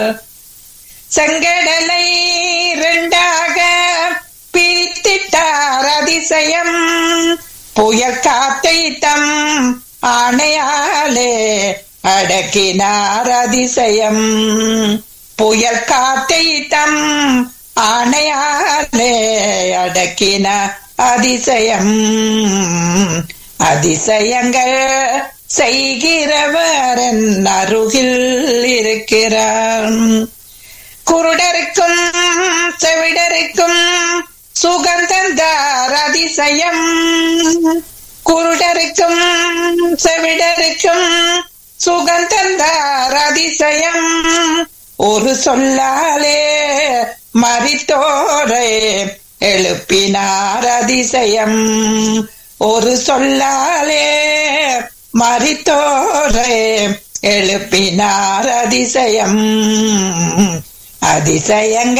செங்கடலை இரண்டாக பிரித்திட்டார் அதிசயம் புயல் காத்தை தம் ஆணையாலே அடக்கினார் அதிசயம் புயல் காத்தை தம் ஆணையாலே அடக்கின அதிசயம் அதிசயங்கள் செய்கிறவரன் அருகில் இருக்கிறான் குருடருக்கும் செவிடருக்கும் சுகந்தந்தார் அதிசயம் குருடருக்கும் செவிடருக்கும் சுகந்தந்தார் அதிசயம் ஒரு சொல்லாலே மறித்தோரை எழுப்பினார் அதிசயம் ஒரு சொல்லாலே மறித்தோரை எழுப்பினார் அதிசயம் அதிசயங்கள்